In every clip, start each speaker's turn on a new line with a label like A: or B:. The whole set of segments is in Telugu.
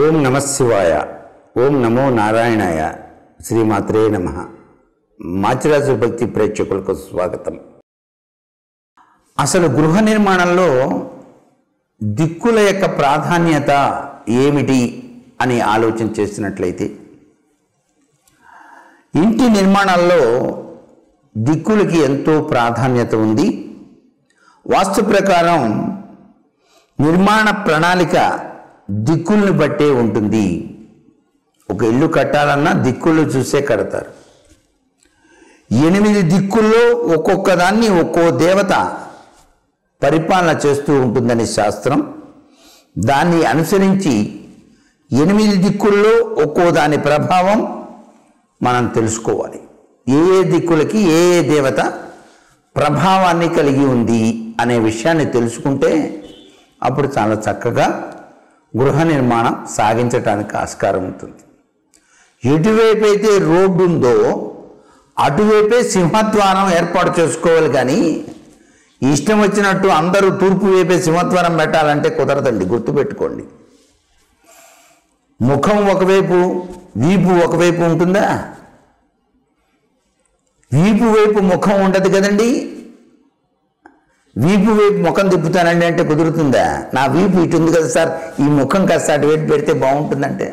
A: ఓం నమ శివాయ ఓం నమో నారాయణాయ శ్రీమాత్రే నమ మాచిరాజు భక్తి ప్రేక్షకులకు స్వాగతం అసలు గృహ నిర్మాణంలో దిక్కుల యొక్క ప్రాధాన్యత ఏమిటి అని ఆలోచన చేసినట్లయితే ఇంటి నిర్మాణాల్లో దిక్కులకి ఎంతో ప్రాధాన్యత ఉంది వాస్తు ప్రకారం నిర్మాణ ప్రణాళిక దిక్కుల్ని బట్టే ఉంటుంది ఒక ఇల్లు కట్టాలన్నా దిక్కులు చూసే కడతారు ఎనిమిది దిక్కుల్లో ఒక్కొక్క దాన్ని ఒక్కో దేవత పరిపాలన చేస్తూ ఉంటుందని శాస్త్రం దాన్ని అనుసరించి ఎనిమిది దిక్కుల్లో ఒక్కో దాని ప్రభావం మనం తెలుసుకోవాలి ఏ ఏ దిక్కులకి ఏ ఏ దేవత ప్రభావాన్ని కలిగి ఉంది అనే విషయాన్ని తెలుసుకుంటే అప్పుడు చాలా చక్కగా గృహ నిర్మాణం సాగించడానికి ఆస్కారం ఉంటుంది ఎటువైపు అయితే రోడ్డు ఉందో అటువైపే సింహద్వారం ఏర్పాటు చేసుకోవాలి కానీ ఇష్టం వచ్చినట్టు అందరూ తూర్పు వైపే సింహద్వారం పెట్టాలంటే కుదరదండి గుర్తుపెట్టుకోండి ముఖం ఒకవైపు వీపు ఒకవైపు ఉంటుందా వీపు వైపు ముఖం ఉండదు కదండి వీపు వైపు ముఖం తిప్పుతానండి అంటే కుదురుతుందా నా వీపు ఇటు ఉంది కదా సార్ ఈ ముఖం కాస్త అటువైపు పెడితే బాగుంటుందంటే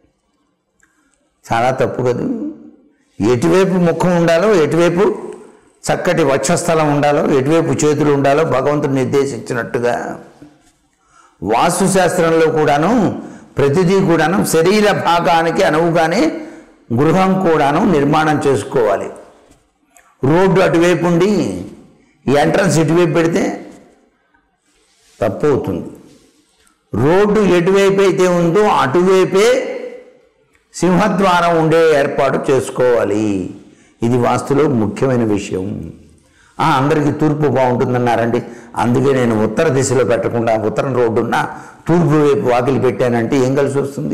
A: చాలా తప్పు కదా ఎటువైపు ముఖం ఉండాలో ఎటువైపు చక్కటి వక్షస్థలం ఉండాలో ఎటువైపు చేతులు ఉండాలో భగవంతుడు నిర్దేశించినట్టుగా వాస్తుశాస్త్రంలో కూడాను ప్రతిదీ కూడాను శరీర భాగానికి అనువుగానే గృహం కూడాను నిర్మాణం చేసుకోవాలి రోడ్డు అటువైపు ఉండి ఈ ఎంట్రన్స్ ఇటువైపు పెడితే తప్పు అవుతుంది రోడ్డు ఎటువైపు అయితే ఉందో అటువైపే సింహద్వారం ఉండే ఏర్పాటు చేసుకోవాలి ఇది వాస్తులో ముఖ్యమైన విషయం ఆ, అందరికీ తూర్పు బాగుంటుందన్నారండి అందుకే నేను ఉత్తర దిశలో పెట్టకుండా ఉత్తరం రోడ్డు ఉన్న తూర్పు వైపు వాకిలి పెట్టానంటే ఏం కలిసి వస్తుంది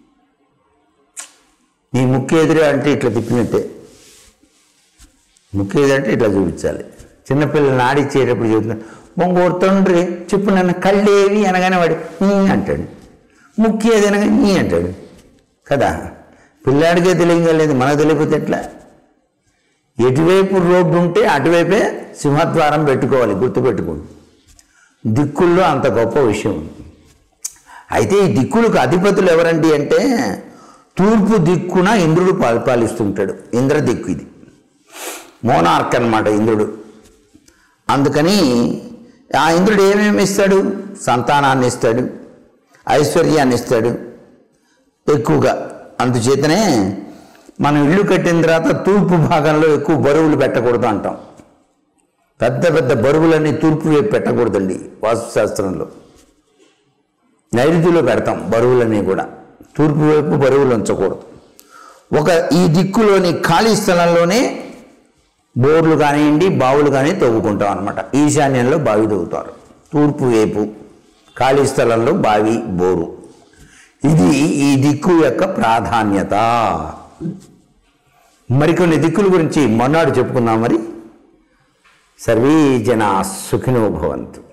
A: నీ ముక్కు ఎదురే అంటే ఇట్లా తిప్పినట్టే ముక్కు ఎదురంటే ఇట్లా చూపించాలి చిన్నపిల్లల్ని ఆడిచ్చేటప్పుడు చెబుతున్నా బొంగోరు తండ్రి చెప్పు నన్ను కళ్ళేవి అనగానే వాడు "ఈ" అంటాడు ముక్కు ఏది అనగా ఈ అంటాడు కదా పిల్లాడికే తెలియగలేదు మనకు తెలియకపోతే ఎట్లా ఎటువైపు రోడ్డు ఉంటే అటువైపే సింహద్వారం పెట్టుకోవాలి గుర్తుపెట్టుకోండి దిక్కుల్లో అంత గొప్ప విషయం ఉంది అయితే ఈ దిక్కులకు అధిపతులు ఎవరండి అంటే తూర్పు దిక్కున ఇంద్రుడు పరిపాలిస్తుంటాడు ఇంద్ర దిక్కు ఇది మోనార్క్ అన్నమాట ఇంద్రుడు అందుకని ఆ ఇంద్రుడు ఏమేమి ఇస్తాడు సంతానాన్ని ఇస్తాడు ఐశ్వర్యాన్ని ఇస్తాడు ఎక్కువగా అందుచేతనే మనం ఇల్లు కట్టిన తర్వాత తూర్పు భాగంలో ఎక్కువ బరువులు పెట్టకూడదు అంటాం పెద్ద పెద్ద బరువులన్నీ తూర్పు వైపు పెట్టకూడదండి వాస్తుశాస్త్రంలో నైరుతిలో పెడతాం బరువులన్నీ కూడా తూర్పు వైపు బరువులు ఉంచకూడదు ఒక ఈ దిక్కులోని ఖాళీ స్థలంలోనే బోర్లు కానివ్వండి బావులు కానీ తవ్వుకుంటాం అనమాట ఈశాన్యంలో బావి తవ్వుతారు తూర్పు వైపు ఖాళీ స్థలంలో బావి బోరు ఇది ఈ దిక్కు యొక్క ప్రాధాన్యత మరికొన్ని దిక్కుల గురించి మొన్నాడు చెప్పుకుందాం మరి సర్వే జనా సుఖినో భవంతు